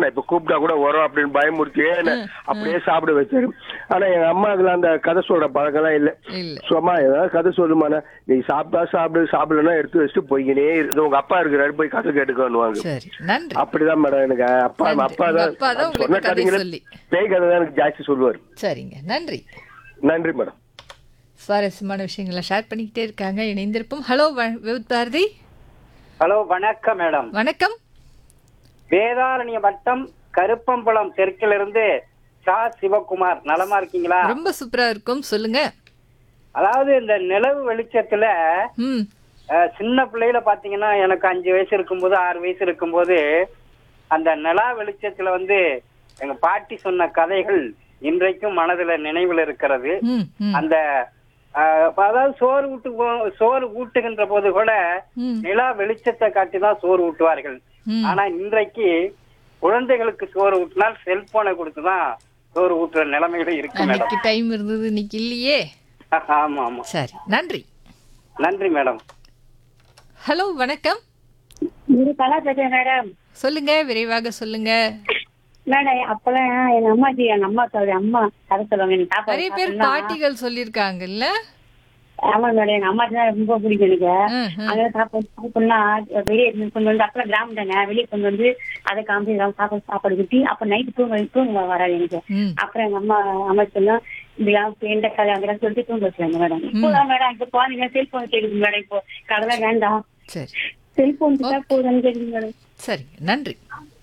நான் இப்ப கூப்பிட்டா கூட வரும் அப்படின்னு பயமுறுத்தி என்னை அப்படியே சாப்பிட வச்சாரு ஆனா எங்க அம்மா அதுல அந்த கதை சொல்ற பழக்கம்லாம் இல்ல இல்ல சும்மா ஏதாவது கதை சொல்லுமாண்ணா நீ சாப்பிட்டா சாப்பிடு சாப்பிடலன்னா எடுத்து வச்சுட்டு போய்க்கினே இருக்குது உங்க அப்பா இருக்கிறாரு போய் கதை கேட்டுக்கோன்னுவாங்க சரி நன்றி அப்படிதான் மேடம் எனக்கு அப்பா நன்றி. அப்பா உங்க தான் அப்பா தான் உங்களுக்கு சொன்ன கதை கதைங்களை சொல்லி. பேய் கதை தான் எனக்கு ஜாஸ்தி சொல்லுவார் சரிங்க நன்றி நன்றி மேடம் சுவாரஸ்யமான விஷயங்களை ஷேர் பண்ணிக்கிட்டே இருக்காங்க இணைந்திருப்போம் ஹலோ விவுத் பாரதி ஹலோ வணக்கம் மேடம் வணக்கம் வேதாரண்ய வட்டம் கருப்பம்பலம் தெற்கிலிருந்து சா சிவகுமார் நலமா இருக்கீங்களா ரொம்ப சூப்பரா இருக்கும் சொல்லுங்க அதாவது இந்த நிலவு வெளிச்சத்துல ம் அஹ், சின்ன பிள்ளையில பாத்தீங்கன்னா எனக்கு அஞ்சு வயசு இருக்கும்போது ஆறு வயசு இருக்கும்போது அந்த நிலா வெளிச்சத்துல வந்து எங்க பாட்டி சொன்ன கதைகள் இன்றைக்கும் மனதுல நினைவில் இருக்கிறது ம் ம் அந்த அஹ், அதாவது சோறு ஊட்டு போ- சோறு ஊட்டுகின்ற போது கூட ம் நிலா வெளிச்சத்தை காட்டி தான் சோறு ஊட்டுவார்கள் ம். ஆனா இன்றைக்கு குழந்தைகளுக்கு சோறு ஊட்டினால் செல்போனை கொடுத்துதான் சோறு ஊட்டுற நிலைமையில இருக்கு மேடம் அன்னைக்கு டைம் இருந்தது இன்னைக்கு இல்லையே ஆமா ஆமா சரி நன்றி நன்றி மேடம் ஹலோ வணக்கம் இது கலா பேசுறேன் மேடம் சொல்லுங்க விரைவாக சொல்லுங்க மேடம் அப்பெல்லாம் எங்க அம்மாச்சி எங்க அம்மா சொல்ற அம்மா கதை சொல்லுவாங்க எனக்கு சாப்பாடு நிறைய பேர் சாப்பிடணும்னா- பாட்டிகள் சொல்லியிருக்காங்கல்ல ஆமா மேடம் எங்க அம்மாச்சி தான் ரொம்ப பிடிக்கும் எனக்கு ம், ம். அங்க சாப்பாடு சாப்பிடணும்னா வெளியே இருந்து கொண்டு வந்து அப்பெல்லாம் கிராமம் தானே வெளியே கொண்டு வந்து அதை காமிச்சு சாப்பாடு சாப்பாடு குட்டி அப்ப நைட்டு தூங்க தூங்க வராது எனக்கு ம் அப்புறம் எங்க அம்மா அம்மா சொன்னா இப்படிலாம் எந்த கதை அங்கெல்லாம் சொல்லிட்டு தூங்க வச்சுருவாங்க மேடம் இப்போதான் மேடம் இப்ப குழந்தைங்க செல்போன் கேக்குது மேடம் இப்போ கடலை வேண்டாம் சரி செல்போன் போதும்னு கேக்குது மேடம் சரிங்க நன்றி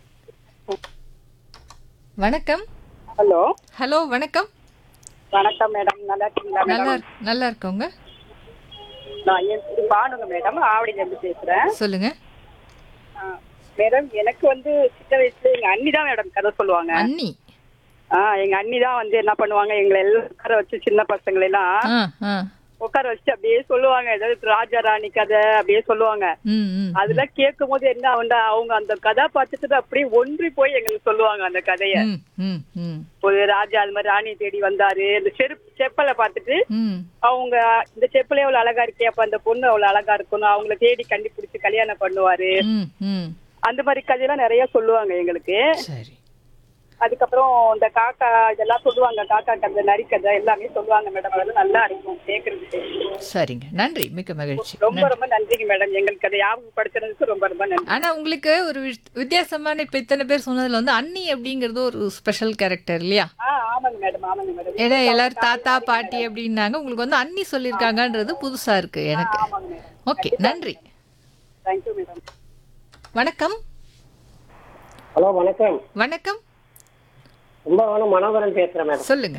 வணக்கம் ஹலோ ஹலோ வணக்கம் வணக்கம் மேடம் நல்லா இருக்கீங்களா நல்லா மேடம் இருக்கு- நல்லா இருக்கோங்க நான் என் பேரு பானுங்க மேடம் ஆவடியில இருந்து பேசுறேன் சொல்லுங்க ஆ, மேடம் எனக்கு வந்து சின்ன வயசுல எங்க அண்ணி தான் மேடம் கதை சொல்லுவாங்க அண்ணி ஆ எங்க அண்ணி தான் வந்து என்ன பண்ணுவாங்க எங்களை எல்லாம் உட்கார வச்சு சின்ன பசங்களை எல்லாம் ஆ ஆ உட்கார வச்சு அப்படியே சொல்லுவாங்க ஏதாவது ராஜா ராணி கதை அப்படியே சொல்லுவாங்க ம் ம் அதுல கேட்கும் போது என்ன ஆகும்னா அவங்க அந்த கதாபாத்திரத்தை அப்படியே ஒன்றி போய் எங்களுக்கு சொல்லுவாங்க அந்த கதைய ம் ம் ம் ஒரு ராஜா அது மாதிரி ராணி தேடி வந்தாரு இந்த செருப்பு செப்பலை பார்த்துட்டு ம் அவங்க இந்த செப்பலே அவ்வளவு அழகா இருக்கே அப்ப அந்த பொண்ணு அவ்வளவு அழகா இருக்கணும் அவங்கள தேடி கண்டுபிடிச்சு கல்யாணம் பண்ணுவாரு ம் ம் அந்த மாதிரி கதையெல்லாம் நிறைய சொல்லுவாங்க எங்களுக்கு சரி அதுக்கப்புறம் இந்த காக்கா இதெல்லாம் சொல்லுவாங்க காக்கா கதை நரி கதை எல்லாமே சொல்லுவாங்க மேடம் அதெல்லாம் நல்லா இருக்கும் கேக்குறதுக்கு சரிங்க நன்றி மிக்க மகிழ்ச்சி ரொம்ப ரொம்ப நன்றிங்க மேடம் எங்களுக்கு அதை ஞாபகப்படுத்துறதுக்கு ரொம்ப ரொம்ப நன்றி ஆனா உங்களுக்கு ஒரு வி- வித்தியாசமான இப்ப இத்தனை பேர் சொன்னதுல வந்து அண்ணி அப்படிங்கிறது ஒரு ஸ்பெஷல் கேரக்டர் இல்லையா ஆ ஆமாங்க மேடம் ஆமாங்க மேடம் ஏன்னா எல்லாரும் தாத்தா பாட்டி அப்படின்னாங்க உங்களுக்கு வந்து அண்ணி சொல்லியிருக்காங்கன்றது புதுசா இருக்கு எனக்கு ஆமாங்க மேடம் ஓகே நன்றி தேங்க்யூ மேடம் வணக்கம் ஹலோ வணக்கம் வணக்கம் கும்பகோணம் மனோகரன் பேசுறேன் மேடம் சொல்லுங்க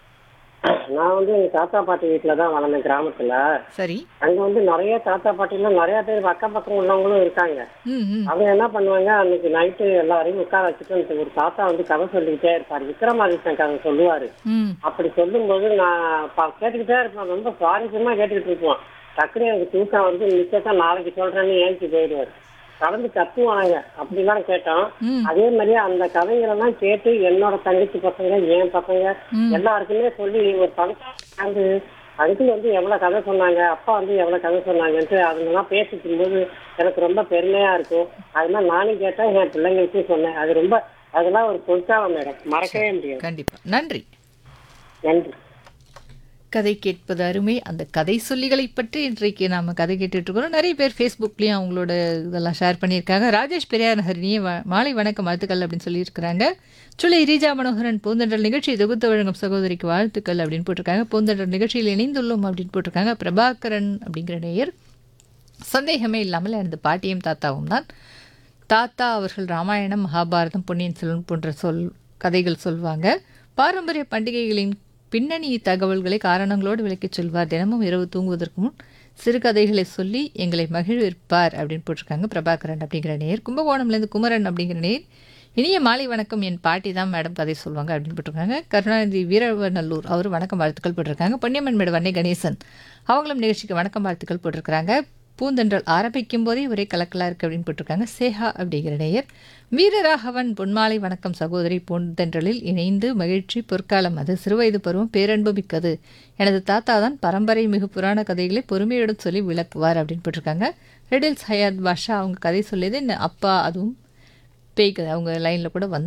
நான் வந்து எங்க தாத்தா பாட்டி வீட்டுல தான் வளர்ந்தேன் கிராமத்துல சரி அங்க வந்து நிறைய தாத்தா பாட்டிலாம் நிறைய பேர் அக்கம் பக்கம் உள்ளவங்களும் இருக்காங்க ம் ம் அவங்க என்ன பண்ணுவாங்க அன்னைக்கு நைட்டு எல்லாரையும் உட்கார வச்சுட்டு எனக்கு ஒரு தாத்தா வந்து கதை சொல்லிக்கிட்டே இருப்பாரு விக்ரமாதித்தன் கதை சொல்லுவாரு ம் அப்படி சொல்லும்போது நான் ப- கேட்டுக்கிட்டே இருப்பேன் ரொம்ப சுவாரஸ்யமா கேட்டுக்கிட்டு இருப்போம் டக்குனு எனக்கு தூக்கம் வந்து நிச்சயத்தான் நாளைக்கு சொல்றேன்னு ஏஞ்சி போயிடுவாரு கலந்து கத்துவாங்க அப்படிலாம் கேட்டோம் ம். அதே மாதிரி அந்த கதைகளெல்லாம் கேட்டு என்னோட தங்கச்சி பசங்க என் பசங்க எல்லாருக்குமே சொல்லி ஒரு பழக்கம் வந்து அதுக்கு வந்து எவ்வளவு கதை சொன்னாங்க அப்பா வந்து எவ்வளவு கதை சொன்னாங்கன்ட்டு அதுங்கெல்லாம் பேசிக்கும் போது எனக்கு ரொம்ப பெருமையா இருக்கும் அது மாதிரி நானும் கேட்டேன் என் பிள்ளைங்களுக்கும் சொன்னேன் அது ரொம்ப அதெல்லாம் ஒரு பொருட்காலம் மேடம் மறக்கவே முடியாது கண்டிப்பா நன்றி நன்றி கதை கேட்பது அருமை அந்த கதை சொல்லிகளை பற்றி இன்றைக்கு நாம கதை கேட்டுட்டு இருக்கிறோம் நிறைய பேர் ஃபேஸ்புக்லேயும் அவங்களோட இதெல்லாம் ஷேர் பண்ணியிருக்காங்க ராஜேஷ் பெரியார் நகரினிய வ- மாலை வணக்கம் வாழ்த்துக்கள் அப்படின்னு சொல்லியிருக்கிறாங்க சுலை ரீஜா மனோகரன் பூந்தென்றல் நிகழ்ச்சி தொகுத்து வழங்கும் சகோதரிக்கு வாழ்த்துக்கள் அப்படின்னு போட்டிருக்காங்க பூந்தென்றல் நிகழ்ச்சியில் இணைந்துள்ளோம் அப்படின்னு போட்டிருக்காங்க பிரபாகரன் அப்படிங்கிற நேயர் சந்தேகமே இல்லாமல் எனது பாட்டியும் தாத்தாவும் தான் தாத்தா அவர்கள் ராமாயணம் மகாபாரதம் பொன்னியின் செல்வன் போன்ற சொல் கதைகள் சொல்வாங்க பாரம்பரிய பண்டிகைகளின் பின்னணி தகவல்களை காரணங்களோடு விளக்கிச் சொல்வார் தினமும் இரவு தூங்குவதற்கு முன் சிறுகதைகளை சொல்லி எங்களை மகிழ்விப்பார் அப்படின்னு போட்டிருக்காங்க பிரபாகரன் அப்படிங்கிற நேர் கும்பகோணம்லேருந்து குமரன் அப்படிங்கிற நேர் இனிய மாலை வணக்கம் என் பாட்டி தான் மேடம் கதை சொல்லுவாங்க அப்படின்னு போட்டிருக்காங்க கருணாநிதி வீரவநல்லூர் அவர் வணக்கம் வாழ்த்துக்கள் போட்டிருக்காங்க பொன்னியம்மன் மேடு வன்னை கணேசன் அவங்களும் நிகழ்ச்சிக்கு வணக்கம் வாழ்த்துக்கள் போட்டிருக்கிறாங்க பூந்தென்றல் ஆரம்பிக்கும் போதே ஒரே கலக்கலா இருக்கு அப்படின்னு போட்டிருக்காங்க சேஹா அப்படிங்கிற நேயர் வீரராகவன் பொன்மாலை வணக்கம் சகோதரி பூந்தென்றலில் இணைந்து மகிழ்ச்சி பொற்காலம் அது சிறுவயது பருவம் பேரன்பு மிக்கது எனது தாத்தா தான் பரம்பரை மிகு புராண கதைகளை பொறுமையுடன் சொல்லி விளக்குவார் அப்படின்னு போட்டிருக்காங்க ரெடில்ஸ் ஹயாத் பாஷா அவங்க கதை சொல்லியது என்ன அப்பா அதுவும் பேய் கதை அவங்க லைனில் கூட வந்து